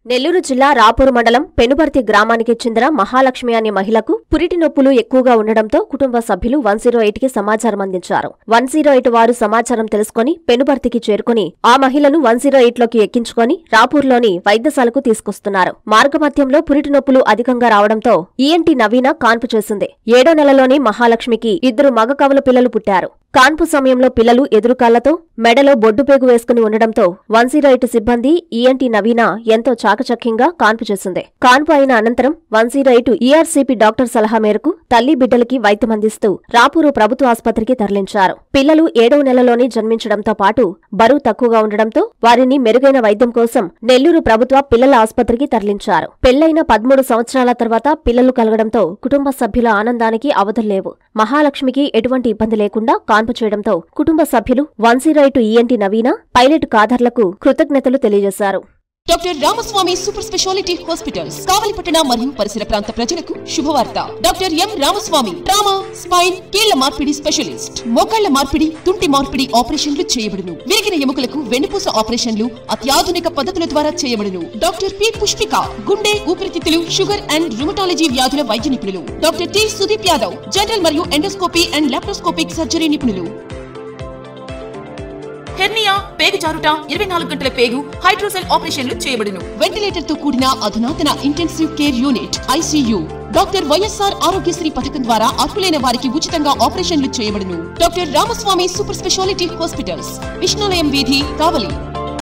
నెల్లూరు జిల్లా రాపూరు మండలం పెనుబర్తి గ్రామానికి చెందిన మహాలక్ష్మి అనే మహిళకు పురిటి నొప్పులు ఎక్కువగా ఉండడంతో కుటుంబ సభ్యులు వన్ జీరో ఎయిట్ కి సమాచారం అందించారు వన్ జీరో ఎయిట్ వారు సమాచారం తెలుసుకుని పెనుబర్తికి చేరుకుని ఆ మహిళను వన్ జీరో ఎయిట్ లోకి ఎక్కించుకొని రాపూర్లోని వైద్యశాలకు తీసుకొస్తున్నారు మార్గమధ్యంలో పురిటి నొప్పులు అధికంగా రావడంతో ఈఎన్టీ నవీన కాన్పు చేసింది ఏడో నెలలోని మహాలక్ష్మికి ఇద్దరు మగ కవల పిల్లలు పుట్టారు కాన్పు సమయంలో పిల్లలు ఎదురుకాళ్లతో మెడలో బొడ్డుపేగు వేసుకుని ఉండడంతో వన్ జీరో ఎయిట్ సిబ్బంది ఈఎన్టీ నవీన ఎంతో చాకచక్యంగా కాన్పు చేసింది కాన్పు అయిన అనంతరం one zero eight ERCP doctor సలహా మేరకు తల్లి బిడ్డలకి వైద్యం అందిస్తూ రాపూరు ప్రభుత్వ ఆసుపత్రికి తరలించారు పిల్లలు ఏడవ నెలలోనే జన్మించడంతో పాటు బరువు తక్కువగా ఉండడంతో వారిని మెరుగైన వైద్యం కోసం నెల్లూరు ప్రభుత్వ పిల్లల ఆసుపత్రికి తరలించారు పెళ్లైన పదమూడు సంవత్సరాల తర్వాత పిల్లలు కలగడంతో కుటుంబ సభ్యుల ఆనందానికి అవధుల్లేవు మహాలక్ష్మికి ఎటువంటి ఇబ్బంది లేకుండా కాన్పు చేయడంతో కుటుంబ సభ్యులు one zero eight ENT Naveena pilot కాదర్లకు కృతజ్ఞతలు తెలియజేశారు doctor Ramaswamy super speciality hospitals కావలిపట్టణ మరియు పరిసర ప్రాంత ప్రజలకు శుభవార్త doctor M Ramaswamy trauma spine కీళ్ల మార్పిడి స్పెషలిస్ట్ మోకాళ్ల మార్పిడి తుంటి మార్పిడి ఆపరేషన్లు చేయబడును విరిగిన ఎముకలకు వెన్నుపూస ఆపరేషన్లు అత్యాధునిక పద్ధతుల ద్వారా చేయబడును డాక్టర్ పి పుష్పిక గుండె ఊపిరితిత్తులు షుగర్ అండ్ రుమటాలజీ వ్యాధుల వైద్య నిపుణులు doctor T Sudeep Yadav general మరియు ఎండోస్కోపీ అండ్ లాప్రోస్కోపిక్ సర్జరీ నిపుణులు హెర్నియా పేగు జారుట ఇరవై నాలుగు గంటల పేగు హైడ్రోసెల్ ఆపరేషన్లు చేయబడును వెంటిలేటర్ తో కూడిన అధునాతన intensive care unit ICU doctor YSR Aarogyasri పథకం ద్వారా అర్హులైన వారికి ఉచితంగా ఆపరేషన్లు చేయబడును doctor Ramaswamy super speciality hospitals Vishnulayam వీధి కావలి